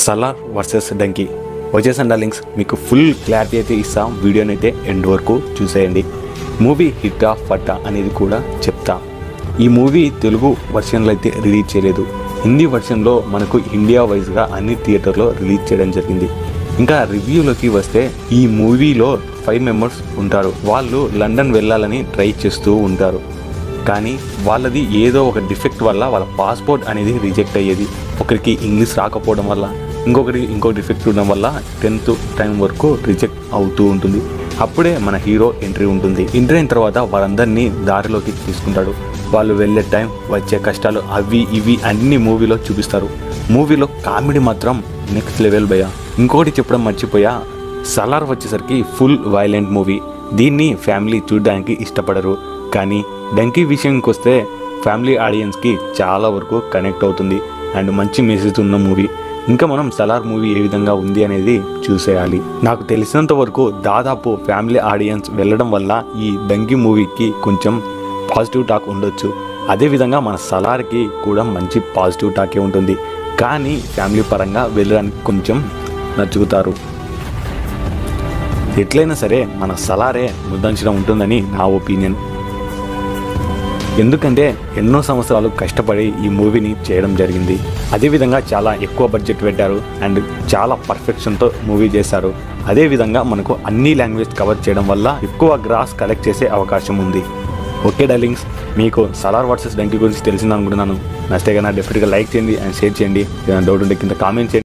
Salaar versus Dunki వచ్చేసండి darlings మీకు full clarity అయితే ఇస్తాం వీడియోని అయితే ఎండ్ వరకు చూసేయండి మూవీ హిట్ ఆఫ్ ఫట్టా అనేది కూడా చెప్తా ఈ మూవీ తెలుగు వర్షన్లో అయితే రిలీజ్ చేయలేదు హిందీ వర్షన్లో మనకు ఇండియా వైజ్గా అన్ని థియేటర్లో రిలీజ్ చేయడం జరిగింది ఇంకా రివ్యూలోకి వస్తే ఈ మూవీలో ఫైవ్ మెంబర్స్ ఉంటారు వాళ్ళు లండన్ వెళ్ళాలని ట్రై చేస్తూ ఉంటారు కానీ వాళ్ళది ఏదో ఒక డిఫెక్ట్ వల్ల వాళ్ళ పాస్పోర్ట్ అనేది రిజెక్ట్ అయ్యేది ఒకరికి ఇంగ్లీష్ రాకపోవడం వల్ల ఇంకొకటి ఇంకో డిఫెక్ట్ ఉండడం వల్ల టెన్త్ టైం వరకు రిజెక్ట్ అవుతూ ఉంటుంది అప్పుడే మన హీరో ఎంట్రీ ఉంటుంది ఎంట్రీ అయిన తర్వాత వాళ్ళందరినీ దారిలోకి తీసుకుంటాడు వాళ్ళు వెళ్ళే టైం వచ్చే కష్టాలు అవి ఇవి అన్ని మూవీలో చూపిస్తారు మూవీలో కామెడీ మాత్రం నెక్స్ట్ లెవెల్ భయ ఇంకొకటి చెప్పడం మర్చిపోయా సలార్ వచ్చేసరికి ఫుల్ వైలెంట్ మూవీ దీన్ని ఫ్యామిలీ చూడడానికి ఇష్టపడరు కానీ డంకీ విషయంకి వస్తే ఫ్యామిలీ ఆడియన్స్కి చాలా వరకు కనెక్ట్ అవుతుంది అండ్ మంచి మెసేజ్ ఉన్న మూవీ ఇంకా మనం సలార్ మూవీ ఏ విధంగా ఉంది అనేది చూసేయాలి నాకు తెలిసినంత వరకు దాదాపు ఫ్యామిలీ ఆడియన్స్ వెళ్ళడం వల్ల ఈ డంకీ మూవీకి కొంచెం పాజిటివ్ టాక్ ఉండొచ్చు అదేవిధంగా మన సలార్కి కూడా మంచి పాజిటివ్ టాకే ఉంటుంది కానీ ఫ్యామిలీ పరంగా వెళ్ళడానికి కొంచెం నచ్చుతారు ఎట్లయినా సరే మన సలారే ముద్దంచడం ఉంటుందని నా ఒపీనియన్ ఎందుకంటే ఎన్నో సంవత్సరాలు కష్టపడి ఈ మూవీని చేయడం జరిగింది అదేవిధంగా చాలా ఎక్కువ బడ్జెట్ పెట్టారు అండ్ చాలా పర్ఫెక్షన్తో మూవీ చేశారు అదేవిధంగా మనకు అన్ని లాంగ్వేజ్ కవర్ చేయడం వల్ల ఎక్కువ గ్రాస్ కలెక్ట్ చేసే అవకాశం ఉంది ఓకే డైలింగ్స్ మీకు సలార్ వర్సెస్ డంకి గురించి తెలిసింది అనుకుంటున్నాను నచ్చితే కన్నా డెఫినెట్గా లైక్ చేయండి అండ్ షేర్ చేయండి ఏదైనా డౌట్ ఉంటే కింద కామెంట్ చేయండి